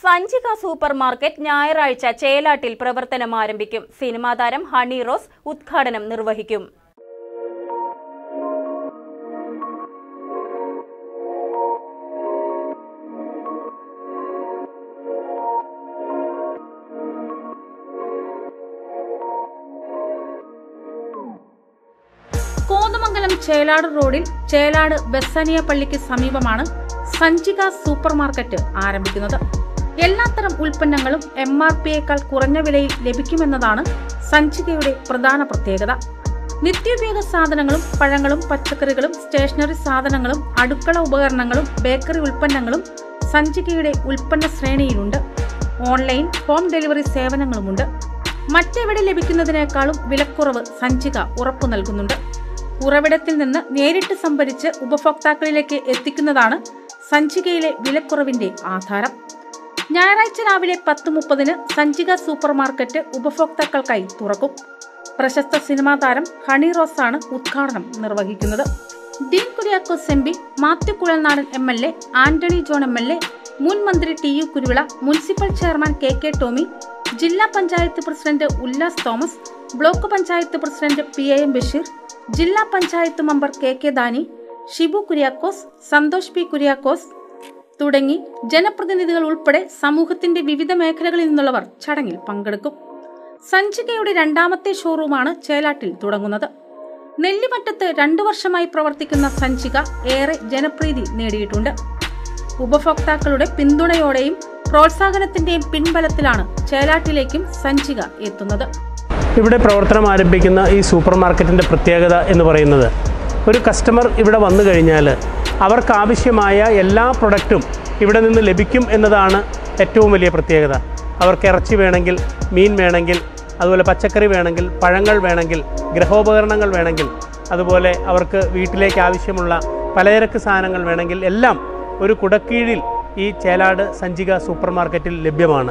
സഞ്ചിക super market ഞായറാഴ്ച ചേലാട്ടിൽ പ്രവർത്തനം ആരംഭിക്കും സിനിമാ താരം ഹണി റോസ് ഉദ്ഘാടനം നിർവഹിക്കും കോതമംഗലം ചേലാട് റോഡിൽ ചേലാട് ബെസനിയ പള്ളിക്ക് സമീപമാണ് സഞ്ചിക സൂപ്പർ മാർക്കറ്റ് ആരംഭിക്കുന്നത് എല്ലാത്തരം ഉൽപ്പന്നങ്ങളും എം ആർ പിയേക്കാൾ കുറഞ്ഞ വിലയിൽ ലഭിക്കുമെന്നതാണ് സഞ്ചികയുടെ പ്രധാന പ്രത്യേകത നിത്യോപയോഗ സാധനങ്ങളും പഴങ്ങളും പച്ചക്കറികളും സ്റ്റേഷനറി സാധനങ്ങളും അടുക്കള ഉപകരണങ്ങളും ബേക്കറി ഉൽപ്പന്നങ്ങളും സഞ്ചികയുടെ ഉൽപ്പന്ന ശ്രേണിയിലുണ്ട് ഓൺലൈൻ ഹോം ഡെലിവറി സേവനങ്ങളുമുണ്ട് മറ്റെവിടെ ലഭിക്കുന്നതിനേക്കാളും വിലക്കുറവ് സഞ്ചിക ഉറപ്പു നൽകുന്നുണ്ട് ഉറവിടത്തിൽ നിന്ന് നേരിട്ട് സംഭരിച്ച് ഉപഭോക്താക്കളിലേക്ക് എത്തിക്കുന്നതാണ് സഞ്ചികയിലെ വിലക്കുറവിന്റെ ആധാരം ഞായറാഴ്ച രാവിലെ പത്ത് മുപ്പതിന് സഞ്ചിക സൂപ്പർ മാർക്കറ്റ് ഉപഭോക്താക്കൾക്കായി തുറക്കും പ്രശസ്ത സിനിമാ താരം ഹണി റോസാണ് ഉദ്ഘാടനം നിർവഹിക്കുന്നത് Dean Kuriakose M P Mathew Kuzhalnadan M L A Antony John M L A മുൻ മന്ത്രി T U Kuruvila municipal chairman K K Tomy ജില്ലാ panchayat president Ullas Thomas block panchayat president P A M Basheer ജില്ലാ panchayat member K K Dani Shibu Kuriakose Santhosh P Kuriakose തുടങ്ങി ജനപ്രതിനിധികൾ ഉൾപ്പെടെ സമൂഹത്തിന്റെ വിവിധ മേഖലകളിൽ നിന്നുള്ളവർ ചടങ്ങിൽ പങ്കെടുക്കും സഞ്ചികയുടെ രണ്ടാമത്തെ ഷോറൂമാണ് ചേലാട്ടിൽ തുടങ്ങുന്നത് നെല്ലിമറ്റത്ത് രണ്ടു വർഷമായി പ്രവർത്തിക്കുന്ന സഞ്ചിക ഏറെ ജനപ്രീതി നേടിയിട്ടുണ്ട് ഉപഭോക്താക്കളുടെ പിന്തുണയോടെയും പ്രോത്സാഹനത്തിന്റെയും പിൻബലത്തിലാണ് ചേലാട്ടിലേക്കും സഞ്ചിക എത്തുന്നത് ഇവിടെ പ്രവർത്തനം ആരംഭിക്കുന്ന ഈ സൂപ്പർ മാർക്കറ്റിൻ്റെ പ്രത്യേകത എന്ന് പറയുന്നത് ഒരു കസ്റ്റമർ ഇവിടെ വന്നു കഴിഞ്ഞാൽ അവർക്ക് ആവശ്യമായ എല്ലാ പ്രൊഡക്റ്റും ഇവിടെ നിന്ന് ലഭിക്കും എന്നതാണ് ഏറ്റവും വലിയ പ്രത്യേകത അവർക്ക് ഇറച്ചി വേണമെങ്കിൽ മീൻ വേണമെങ്കിൽ അതുപോലെ പച്ചക്കറി വേണമെങ്കിൽ പഴങ്ങൾ വേണമെങ്കിൽ ഗൃഹോപകരണങ്ങൾ വേണമെങ്കിൽ അതുപോലെ അവർക്ക് വീട്ടിലേക്ക് ആവശ്യമുള്ള പലചരക്ക് സാധനങ്ങൾ വേണമെങ്കിൽ എല്ലാം ഒരു കുടക്കീഴിൽ ഈ ചേലാട് സഞ്ചിക സൂപ്പർ മാർക്കറ്റിൽ ലഭ്യമാണ്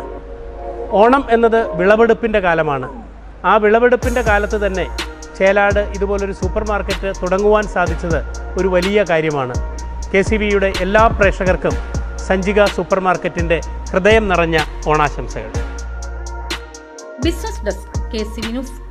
ഓണം എന്നത് വിളവെടുപ്പിൻ്റെ കാലമാണ് ആ വിളവെടുപ്പിൻ്റെ കാലത്ത് തന്നെ ചേലാട് ഇതുപോലൊരു സൂപ്പർ മാർക്കറ്റ് തുടങ്ങുവാൻ സാധിച്ചത് ഒരു വലിയ കാര്യമാണ് കെ സി ബിയുടെ എല്ലാ പ്രേക്ഷകർക്കും സഞ്ചിക സൂപ്പർ മാർക്കറ്റിൻ്റെ ഹൃദയം നിറഞ്ഞ ഓണാശംസകൾ business desk K C V news